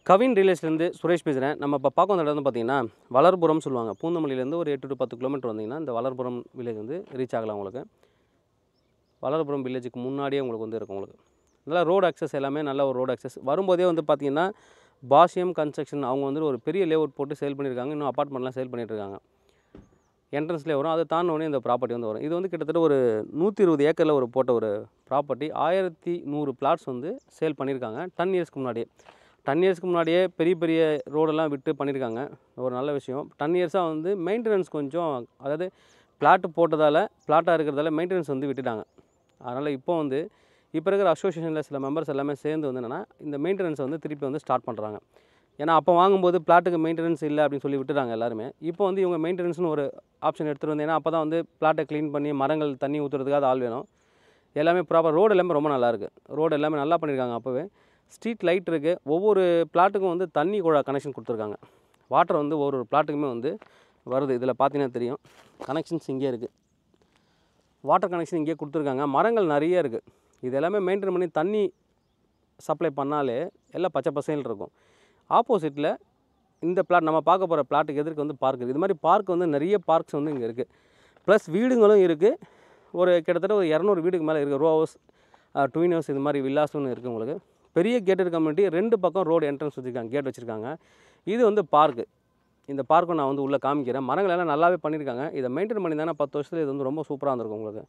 கவின் ரியலேஸ்லேருந்து சுரேஷ் பேசுகிறேன் நம்ம இப்போ பார்க்க வந்த இடம் வந்து பார்த்தீங்கன்னா வளர்புரம் சொல்லுவாங்க பூந்தமல்லியிலேருந்து ஒரு எட்டு டு பத்து கிலோமீட்டர் வந்தீங்கன்னா இந்த வளர்புரம் வில்லேஜ் வந்து ரீச் ஆகலாம் உங்களுக்கு வளர்புரம் வில்லேஜுக்கு முன்னாடியே உங்களுக்கு வந்து இருக்கும் உங்களுக்கு நல்லா ரோடு அக்சஸ் எல்லாமே நல்ல ஒரு ரோடு அக்சஸ் வரும்போதே வந்து பார்த்தீங்கன்னா பாஷியம் கன்ஸ்ட்ரக்ஷன் அவங்க வந்து ஒரு பெரிய லேஅவுட் போட்டு சேல் பண்ணியிருக்காங்க இன்னும் அப்பார்ட்மெண்ட்லாம் சேல் பண்ணிட்டு இருக்காங்க என்ட்ரன்ஸ்லேயே வரும் அதை தாண்டினோடனே இந்த ப்ராப்பர்ட்டி வந்து வரும் இது வந்து கிட்டத்தட்ட ஒரு நூற்றி இருபது ஏக்கரில் ஒரு போட்ட ஒரு ப்ராப்பர்ட்டி ஆயிரத்தி நூறு பிளாட்ஸ் வந்து சேல் பண்ணியிருக்காங்க டென் இயர்ஸ்க்கு முன்னாடியே டென் இயர்ஸ்க்கு முன்னாடியே பெரிய பெரிய ரோடெல்லாம் விட்டு பண்ணியிருக்காங்க ஒரு நல்ல விஷயம் டென் இயர்ஸாக வந்து மெயின்டெனன்ஸ் கொஞ்சம் அதாவது பிளாட்டு போட்டதால் பிளாட்டாக இருக்கிறதால மெயின்டெனன்ஸ் வந்து விட்டுட்டாங்க அதனால் இப்போ வந்து இப்போ இருக்கிற அசோசியேஷனில் சில மெம்பர்ஸ் எல்லாமே சேர்ந்து வந்து என்னென்னா இந்த மெயின்டெனன்ஸை வந்து திருப்பி வந்து ஸ்டார்ட் பண்ணுறாங்க ஏன்னா அப்போ வாங்கும்போது பிளாட்டுக்கு மெயின்டெனன்ஸ் இல்லை அப்படின்னு சொல்லி விட்டுட்டாங்க எல்லாருமே இப்போ வந்து இவங்க மெயின்டெனன்ஸ்னு ஒரு ஆப்ஷன் எடுத்துகிட்டு வந்து ஏன்னா அப்போ தான் வந்து பிளாட்டை க்ளீன் பண்ணி மரங்கள் தண்ணி ஊற்றுறதுக்காக ஆள் வேணும் எல்லாமே ப்ராப்பர் ரோடு எல்லாமே ரொம்ப நல்லா இருக்குது ரோடு எல்லாமே நல்லா பண்ணியிருக்காங்க அப்போவே ஸ்ட்ரீட் லைட் இருக்குது ஒவ்வொரு பிளாட்டுக்கும் வந்து தண்ணி குழா கனெக்ஷன் கொடுத்துருக்காங்க வாட்டர் வந்து ஒவ்வொரு பிளாட்டுக்குமே வந்து வருது இதில் பார்த்தீங்கன்னா தெரியும் கனெக்ஷன்ஸ் இங்கே இருக்குது வாட்டர் கனெக்ஷன் இங்கேயே கொடுத்துருக்காங்க மரங்கள் நிறைய இருக்குது இது எல்லாமே மெயின்டைன் பண்ணி தண்ணி சப்ளை பண்ணாலே எல்லாம் பச்சை பசேல் இருக்கும் ஆப்போசிட்டில் இந்த பிளாட் நம்ம பார்க்க போகிற பிளாட்டுக்கு எதிர்க்கு வந்து பார்க் இருக்குது இது மாதிரி பார்க் வந்து நிறைய பார்க்ஸ் வந்து இங்கே இருக்குது ப்ளஸ் வீடுங்களும் இருக்குது ஒரு கிட்டத்தட்ட ஒரு இரநூறு வீடுக்கு மேலே இருக்குது ரோ ஹவுஸ் ட்வின் ஹவுஸ் இது மாதிரி வில்லாஸும் இருக்குது உங்களுக்கு பெரிய கேட்டட் கம்யூனிட்டி ரெண்டு பக்கம் ரோடு என்ட்ரன்ஸ் வச்சுருக்காங்க கேட் வச்சுருக்காங்க இது வந்து பார்க்கு இந்த பார்க்கும் நான் வந்து உள்ளே காமிக்கிறேன் மரங்கள் எல்லாம் நல்லாவே பண்ணியிருக்காங்க இதை மெயின்டைன் பண்ணி தானே பத்து வருஷத்தில் இது வந்து ரொம்ப சூப்பராக இருந்திருக்கும் உங்களுக்கு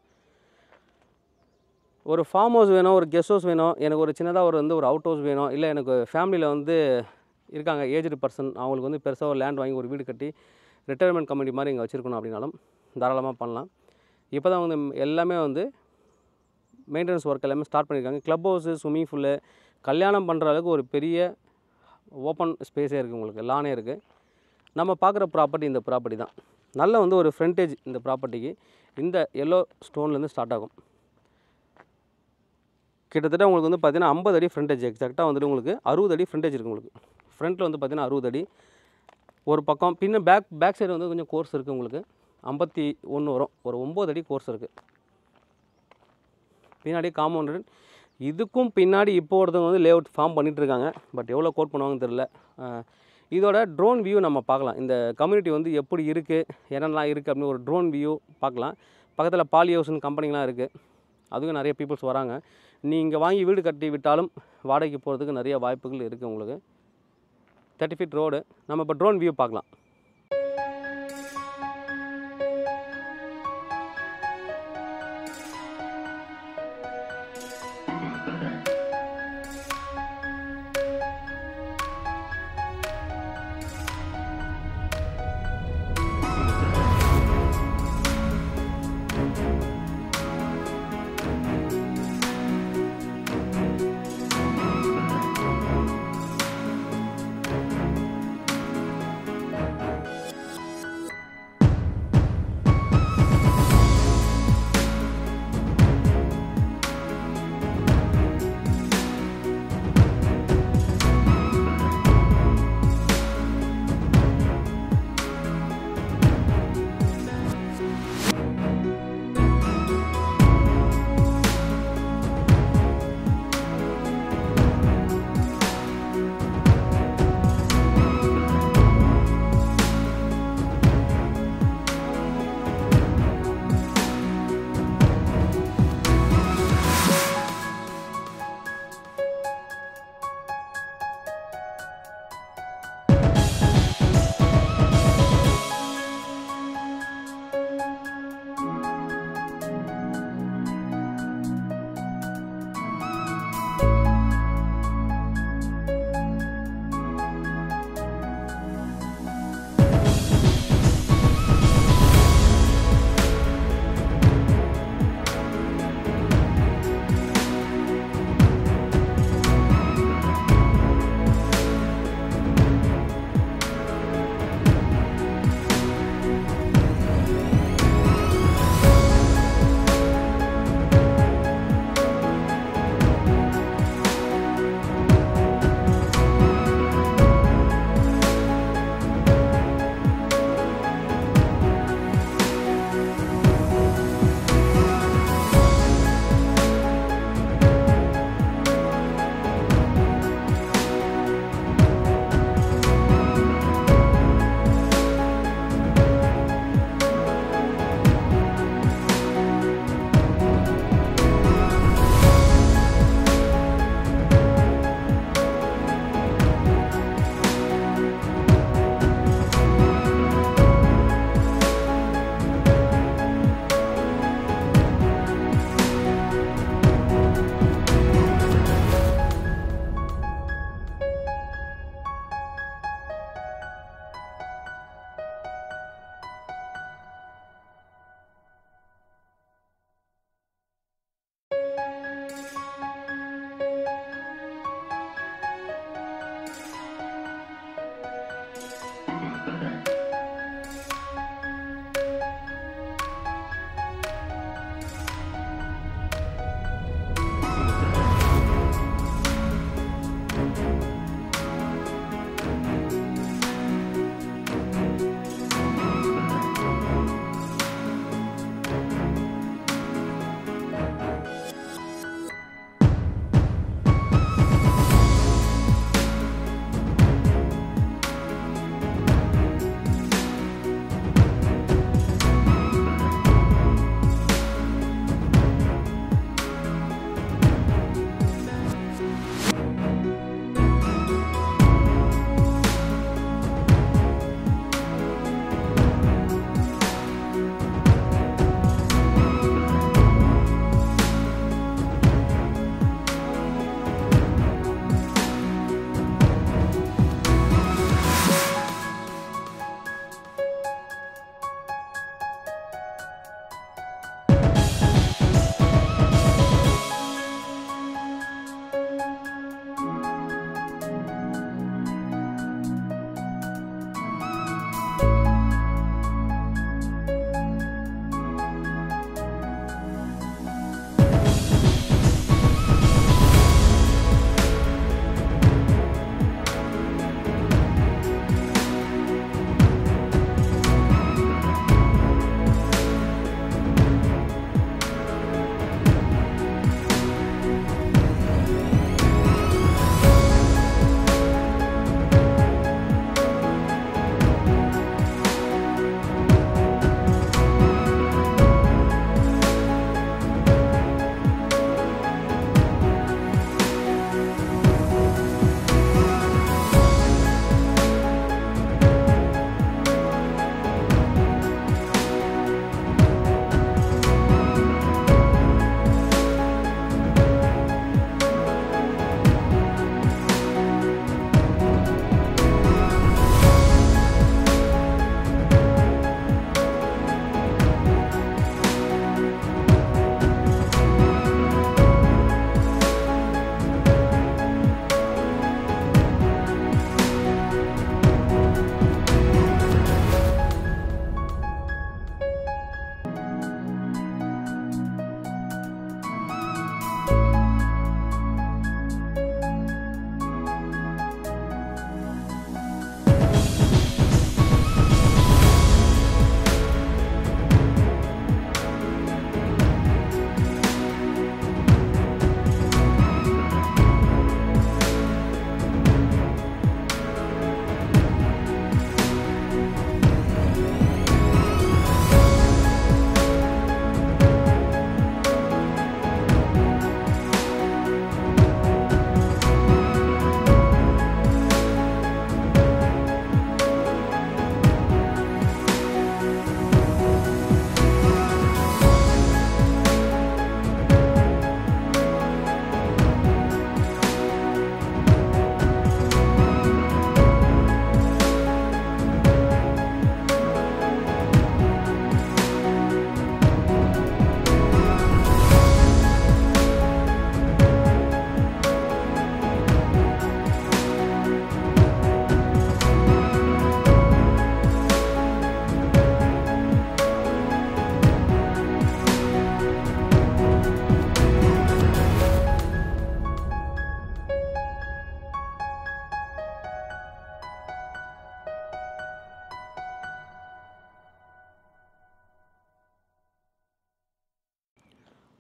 ஒரு ஃபார்ம் ஹவுஸ் வேணும் ஒரு கெஸ்ட் ஹவுஸ் வேணும் எனக்கு ஒரு சின்னதாக ஒரு வந்து ஒரு அவுட் ஹவுஸ் வேணும் இல்லை எனக்கு ஃபேமிலியில் வந்து இருக்காங்க ஏஜ்டு பர்சன் அவங்களுக்கு வந்து பெருசாக ஒரு லேண்ட் வாங்கி ஒரு வீடு கட்டி ரிட்டையர்மெண்ட் கமிட்டி மாதிரி இங்கே வச்சுருக்கணும் அப்படின்னாலும் தாராளமாக பண்ணலாம் இப்போ தான் வந்து எல்லாமே வந்து மெயின்டெனன்ஸ் ஒர்க் எல்லாமே ஸ்டார்ட் பண்ணியிருக்காங்க க்ளப் ஹவுஸு ஸ்விம்மிங் ஃபுல்லு கல்யாணம் பண்ணுற அளவுக்கு ஒரு பெரிய ஓப்பன் ஸ்பேஸே இருக்குது உங்களுக்கு லானே இருக்குது நம்ம பார்க்குற ப்ராப்பர்ட்டி இந்த ப்ராப்பர்ட்டி தான் நல்ல வந்து ஒரு ஃப்ரண்டேஜ் இந்த ப்ராப்பர்ட்டிக்கு இந்த எல்லோ ஸ்டோன்லேருந்து ஸ்டார்ட் ஆகும் கிட்டத்தட்ட உங்களுக்கு வந்து பார்த்தீங்கன்னா ஐம்பது அடி ஃப்ரண்டேஜ் எக்ஸாக்டாக வந்துட்டு உங்களுக்கு அறுபது அடி ஃப்ரண்டேஜ் இருக்குது உங்களுக்கு ஃப்ரண்ட்டில் வந்து பார்த்தீங்கன்னா அறுபது அடி ஒரு பக்கம் பின்ன பேக் பேக் சைடு வந்து கொஞ்சம் கோர்ஸ் இருக்குது உங்களுக்கு ஐம்பத்தி ஒன்று வரும் ஒரு ஒம்பது அடி கோர்ஸ் இருக்குது பின்னாடி காம்பவுண்டட் இதுக்கும் பின்னாடி இப்போ ஒருத்தவங்க வந்து லேஅவுட் ஃபார்ம் பண்ணிட்டு இருக்காங்க பட் எவ்வளோ கோட் பண்ணுவாங்கன்னு தெரில அஹ் இதோட ட்ரோன் வியூ நம்ம பார்க்கலாம் இந்த கம்யூனிட்டி வந்து எப்படி இருக்குது என்னென்னலாம் இருக்குது அப்படின்னு ஒரு ட்ரோன் வியூ பார்க்கலாம் பக்கத்தில் பாலி ஹவுஸ்னு கம்பெனிலாம் இருக்குது அதுவும் நிறைய பீப்புள்ஸ் வராங்க நீங்கள் வாங்கி வீடு கட்டி விட்டாலும் வாடகைக்கு போகிறதுக்கு நிறைய வாய்ப்புகள் இருக்குது உங்களுக்கு தேர்ட்டி ஃபீட் ரோடு நம்ம இப்போ ட்ரோன் வியூ பார்க்கலாம்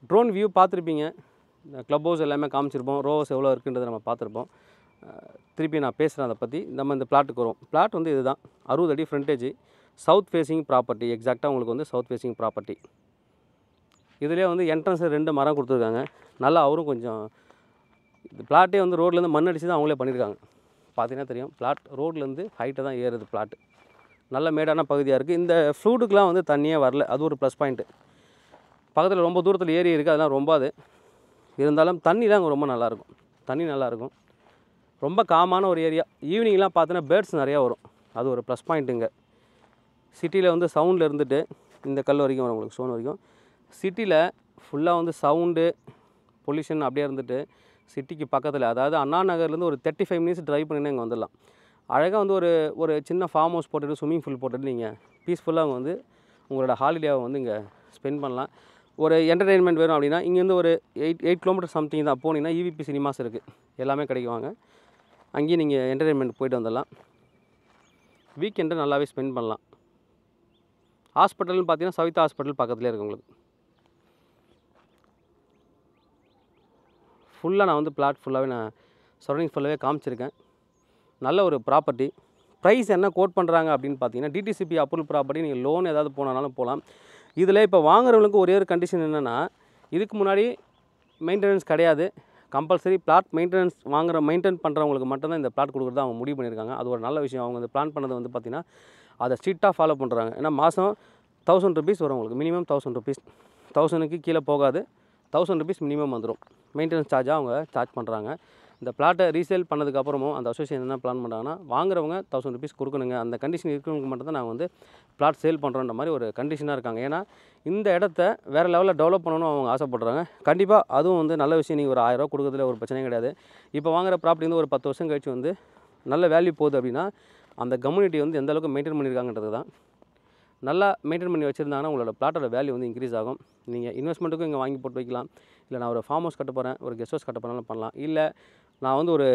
ட்ரோன் வியூ பார்த்துருப்பீங்க இந்த க்ளப் ஹவுஸ் எல்லாமே காமிச்சிருப்போம் ரோஸ் எவ்வளோ இருக்குன்றதை நம்ம பார்த்துருப்போம் அஹ், திருப்பி நான் பேசுகிறேன் அதை பற்றி நம்ம இந்த பிளாட்டுக்கு வரும் பிளாட் வந்து இதுதான் அறுபது அடி ஃப்ரண்டேஜ் சவுத் ஃபேஸிங் ப்ராப்பர்ட்டி எக்ஸாக்டாக உங்களுக்கு வந்து சவுத் ஃபேஸிங் ப்ராப்பர்ட்டி இதுலேயே வந்து என்ட்ரன்ஸ் ரெண்டு மரம் கொடுத்துருக்காங்க நல்லா அவரும் கொஞ்சம் இந்த பிளாட்டே வந்து ரோட்லேருந்து மண் அடிச்சு தான் அவங்களே பண்ணியிருக்காங்க பார்த்தீங்கன்னா தெரியும் பிளாட் ரோட்லேருந்து ஹைட்டை தான் ஏறுது பிளாட் நல்ல மேடான பகுதியாக இருக்குது இந்த ஃப்ளூட்டுக்கெலாம் வந்து தண்ணியே வரல அது ஒரு ப்ளஸ் பாயிண்ட்டு பக்கத்தில் ரொம்ப தூரத்தில் ஏரி இருக்குது அதெல்லாம் ரொம்ப அது இருந்தாலும் தண்ணிலாம் அங்கே ரொம்ப நல்லாயிருக்கும் தண்ணி நல்லாயிருக்கும் ரொம்ப காமான ஒரு ஏரியா ஈவினிங்லாம் பார்த்தீங்கன்னா பேர்ட்ஸ் நிறையா வரும் அது ஒரு ப்ளஸ் பாயிண்ட்டுங்க சிட்டியில் வந்து சவுண்டில் இருந்துட்டு இந்த கல் வரைக்கும் வரும் உங்களுக்கு ஸ்டோன் வரைக்கும் சிட்டியில் ஃபுல்லாக வந்து சவுண்டு பொல்யூஷன் அப்படியே இருந்துட்டு சிட்டிக்கு பக்கத்தில் அதாவது அண்ணா நகர்லேருந்து ஒரு தேர்ட்டி ஃபைவ் மினிட்ஸ் ட்ரைவ் பண்ணினா இங்கே வந்துடலாம் அழகாக வந்து ஒரு ஒரு சின்ன ஃபார்ம் ஹவுஸ் போட்டுட்டு ஸ்விம்மிங் பூல் போட்டுட்டு நீங்கள் பீஸ்ஃபுல்லாக வந்து உங்களோட ஹாலிடேவை வந்து இங்கே ஸ்பெண்ட் பண்ணலாம் ஒரு என்டர்டெயின்மெண்ட் வேணும் அப்படின்னா இங்கேருந்து ஒரு எயிட் எயிட் கிலோமீட்டர் சம்திங் தான் போனீங்கன்னா இவிபி சினிமாஸ் இருக்குது எல்லாமே கிடைக்குவாங்க அங்கேயும் நீங்கள் என்டர்டெயின்மெண்ட் போயிட்டு வந்துடலாம் வீக்கெண்டை நல்லாவே ஸ்பெண்ட் பண்ணலாம் ஹாஸ்பிட்டல்னு பார்த்தீங்கன்னா சவிதா ஹாஸ்பிட்டல் பக்கத்துலேயே இருக்குது உங்களுக்கு ஃபுல்லாக நான் வந்து பிளாட் ஃபுல்லாகவே நான் சரௌண்டிங் ஃபுல்லாகவே காமிச்சிருக்கேன் நல்ல ஒரு ப்ராப்பர்ட்டி ப்ரைஸ் என்ன கோட் பண்ணுறாங்க அப்படின்னு பார்த்தீங்கன்னா டிடிசிபி அப்ரூவல் ப்ராப்பர்ட்டி நீங்கள் லோன் ஏதாவது போனாலும் போகலாம் இதில் இப்போ வாங்குறவங்களுக்கு ஒரே ஒரு கண்டிஷன் என்னென்னா இதுக்கு முன்னாடி மெயின்டெனன்ஸ் கிடையாது கம்பல்சரி பிளாட் மெயின்டெனன்ஸ் வாங்குற மெயின்டைன் பண்ணுறவங்களுக்கு மட்டும்தான் இந்த பிளாட் கொடுக்குறதா அவங்க முடிவு பண்ணியிருக்காங்க அது ஒரு நல்ல விஷயம் அவங்க இந்த பிளான் பண்ணது வந்து பார்த்திங்கன்னா அதை ஸ்ட்ரிக்டாக ஃபாலோ பண்ணுறாங்க ஏன்னா மாதம் தௌசண்ட் ருபீஸ் வரும் உங்களுக்கு மினிமம் தௌசண்ட் ருபீஸ் தௌசண்ட்க்கு கீழே போகாது தௌசண்ட் ருபீஸ் மினிமம் வந்துடும் மெயின்டெனன்ஸ் சார்ஜாக அவங்க சார்ஜ் பண்ணுறாங்க இந்த பிளாட்டை ரீசேல் பண்ணதுக்கப்புறமும் அந்த அசோசியேஷன் என்ன பிளான் பண்ணுறாங்கன்னா வாங்குறவங்க தௌசண்ட் ருபீஸ் கொடுக்கணுங்க அந்த கண்டிஷன் இருக்கிறவங்களுக்கு மட்டும் தான் நாங்கள் வந்து பிளாட் சேல் பண்ணுறோன்ற மாதிரி ஒரு கண்டிஷனாக இருக்காங்க ஏன்னா இந்த இடத்த வேறு லெவலில் டெவலப் பண்ணணும்னு அவங்க ஆசைப்படுறாங்க கண்டிப்பாக அதுவும் வந்து நல்ல விஷயம் நீங்கள் ஒரு ஆயிரரூவா கொடுக்குறதுல ஒரு பிரச்சனையும் கிடையாது இப்போ வாங்குற ப்ராப்பர்ட்டி வந்து ஒரு பத்து வருஷம் கழிச்சு வந்து நல்ல வேல்யூ போகுது அப்படின்னா அந்த கம்யூனிட்டி வந்து எந்த அளவுக்கு மெயின்டைன் பண்ணியிருக்காங்கன்றது தான் நல்லா மெயின்டைன் பண்ணி வச்சுருந்தாங்கன்னா உங்களோட பிளாட்டோட வேல்யூ வந்து இன்க்ரீஸ் ஆகும் நீங்கள் இன்வெஸ்ட்மெண்ட்டுக்கும் இங்கே வாங்கி போட்டு வைக்கலாம் இல்லை நான் ஒரு ஃபார்ம் ஹவுஸ் கட்ட போகிறேன் ஒரு கெஸ்ட் ஹவுஸ் கட்ட போகிறேன்னு பண்ணலாம் இல்லை நான் வந்து ஒரு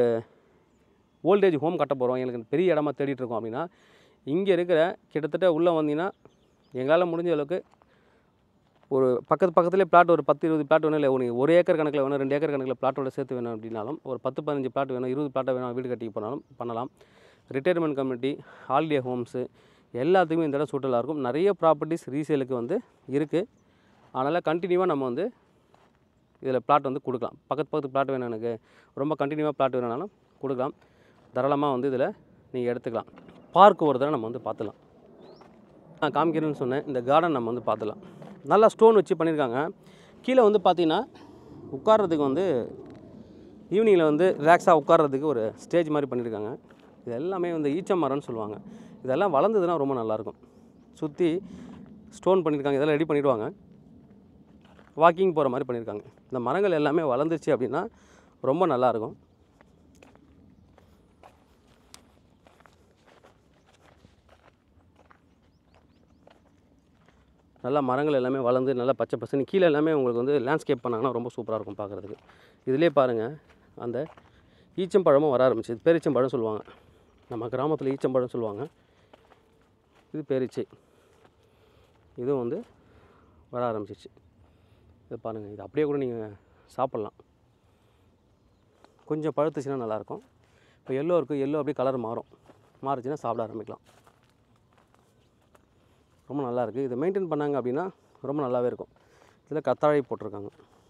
ஓல்டேஜ் ஹோம் கட்ட போகிறோம் எனக்கு பெரிய இடமா தேடிட்டு இருக்கோம் அப்படின்னா இங்கே இருக்கிற கிட்டத்தட்ட உள்ளே வந்தீங்கன்னா எங்களால் முடிஞ்ச அளவுக்கு ஒரு பக்கத்து பக்கத்துலேயே பிளாட் ஒரு பத்து இருபது பிளாட் வேணும் இல்லை உனக்கு ஒரு ஏக்கர் கணக்கில் வேணும் ரெண்டு ஏக்கர் கணக்கில் பிளாட்டோட சேர்த்து வேணும் அப்படின்னாலும் ஒரு பத்து பதினஞ்சு பிளாட் வேணும் இருபது பிளாட்டை வேணும் வீடு கட்டி போனாலும் பண்ணலாம் ரிட்டையர்மெண்ட் கம்யூனிட்டி ஹாலிடே ஹோம்ஸு எல்லாத்துக்குமே இந்த இடம் சூட்டலாக இருக்கும் நிறைய ப்ராப்பர்ட்டிஸ் ரீசேலுக்கு வந்து இருக்குது அதனால் கண்டினியூவாக நம்ம வந்து இதில் பிளாட் வந்து கொடுக்கலாம் பக்கத்து பக்கத்து பிளாட் வேணும் எனக்கு ரொம்ப கண்டினியூவாக பிளாட் வேணும்னாலும் கொடுக்கலாம் தாராளமாக வந்து இதில் நீங்கள் எடுத்துக்கலாம் பார்க் ஒரு தடவை நம்ம வந்து பார்த்துலாம் நான் காமிக்கிறேன்னு சொன்னேன் இந்த கார்டன் நம்ம வந்து பார்த்துலாம் நல்லா ஸ்டோன் வச்சு பண்ணியிருக்காங்க கீழே வந்து பார்த்தீங்கன்னா உட்கார்றதுக்கு வந்து ஈவினிங்கில் வந்து ரிலாக்ஸாக உட்கார்றதுக்கு ஒரு ஸ்டேஜ் மாதிரி பண்ணியிருக்காங்க இது எல்லாமே வந்து ஈச்ச மரம்னு சொல்லுவாங்க இதெல்லாம் வளர்ந்ததுன்னா ரொம்ப நல்லாயிருக்கும் சுற்றி ஸ்டோன் பண்ணியிருக்காங்க இதெல்லாம் ரெடி பண்ணிடுவாங்க வாக்கிங் போகிற மாதிரி பண்ணியிருக்காங்க இந்த மரங்கள் எல்லாமே வளர்ந்துச்சு அப்படின்னா ரொம்ப நல்லாயிருக்கும் நல்லா மரங்கள் எல்லாமே வளர்ந்து நல்லா பச்சை பசுன்னு கீழே எல்லாமே உங்களுக்கு வந்து லேண்ட்ஸ்கேப் பண்ணாங்கன்னா ரொம்ப சூப்பராக இருக்கும் பார்க்குறதுக்கு இதிலே பாருங்கள் அந்த ஈச்சம்பழமும் வர ஆரம்பிச்சு பேரிச்சம்பழம் சொல்லுவாங்க நம்ம கிராமத்தில் ஈச்சம்பழம் சொல்லுவாங்க இது பேரிச்சை இதுவும் வந்து வர ஆரம்பிச்சிச்சு இது பாருங்கள் இது அப்படியே கூட நீங்கள் சாப்பிட்லாம் கொஞ்சம் பழுத்துச்சுன்னா நல்லாயிருக்கும் இப்போ எல்லோ இருக்குது எல்லோ அப்படியே கலர் மாறும் மாறுச்சுன்னா சாப்பிட ஆரம்பிக்கலாம் ரொம்ப நல்லா இருக்குது இதை மெயின்டைன் பண்ணாங்க அப்படின்னா ரொம்ப நல்லாவே இருக்கும் இதில் கத்தாழை போட்டிருக்காங்க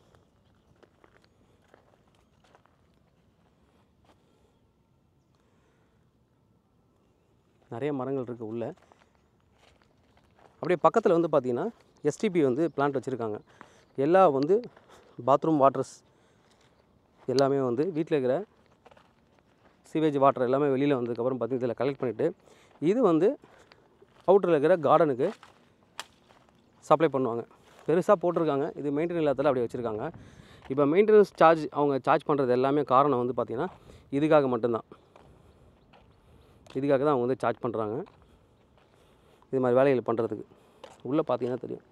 நிறைய மரங்கள் இருக்குது உள்ளே அப்படியே பக்கத்தில் வந்து பார்த்தீங்கன்னா எஸ்டிபி வந்து பிளான்ட் வச்சுருக்காங்க எல்லா வந்து பாத்ரூம் வாட்டர்ஸ் எல்லாமே வந்து வீட்டில் இருக்கிற சீவேஜ் வாட்டர் எல்லாமே வெளியில் வந்ததுக்கப்புறம் பார்த்தீங்கன்னா இதில் கலெக்ட் பண்ணிவிட்டு இது வந்து அவுட்டரில் இருக்கிற கார்டனுக்கு சப்ளை பண்ணுவாங்க பெருசாக போட்டிருக்காங்க இது மெயின்டெயின் இல்லாததால் அப்படி வச்சுருக்காங்க இப்போ மெயின்டெனன்ஸ் சார்ஜ் அவங்க சார்ஜ் பண்ணுறது எல்லாமே காரணம் வந்து பார்த்திங்கன்னா இதுக்காக மட்டும்தான் இதுக்காக தான் அவங்க வந்து சார்ஜ் பண்ணுறாங்க இது மாதிரி வேலைகள் பண்ணுறதுக்கு உள்ளே பார்த்தீங்கன்னா தெரியும்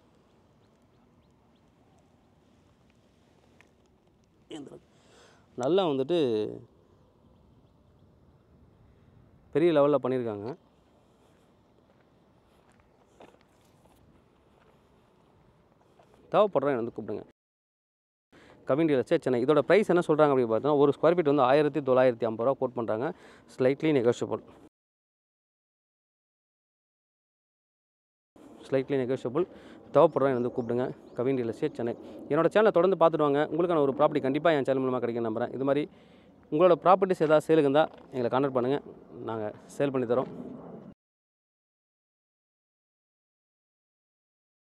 இயந்திரம். நல்லா வந்துட்டு பெரிய லெவலில் பண்ணியிருக்காங்க தேவைப்படுறேன் வந்து கூப்பிடுங்க கவின் ரியல் எஸ்டேட் சென்னை இதோட ப்ரைஸ் என்ன சொல்கிறாங்க அப்படின்னு பார்த்தீங்கன்னா ஒரு ஸ்கொயர் ஃபீட் வந்து ஆயிரத்தி தொள்ளாயிரத்தி ஐம்பது ரூபா கோட் பண்ணுறாங்க ஸ்லைட்லி நெகோஷியபிள் ஸ்லைட்லி நெகோஷியபிள் தேவைப்படுறவங்க வந்து கூப்பிடுங்க கவின் ரியல் எஸ்டேட் சென்னை என்னோட சேனலை தொடர்ந்து பார்த்துட்டு வாங்க உங்களுக்கான ஒரு ப்ராப்பர்ட்டி கண்டிப்பாக என் சேனல் மூலமாக கிடைக்கும் நம்புறேன் இது மாதிரி உங்களோட ப்ராப்பர்ட்டிஸ் ஏதாவது சேலுக்கு இருந்தால் எங்களை கான்டாக்ட் பண்ணுங்கள் நாங்கள் சேல் பண்ணி தரோம்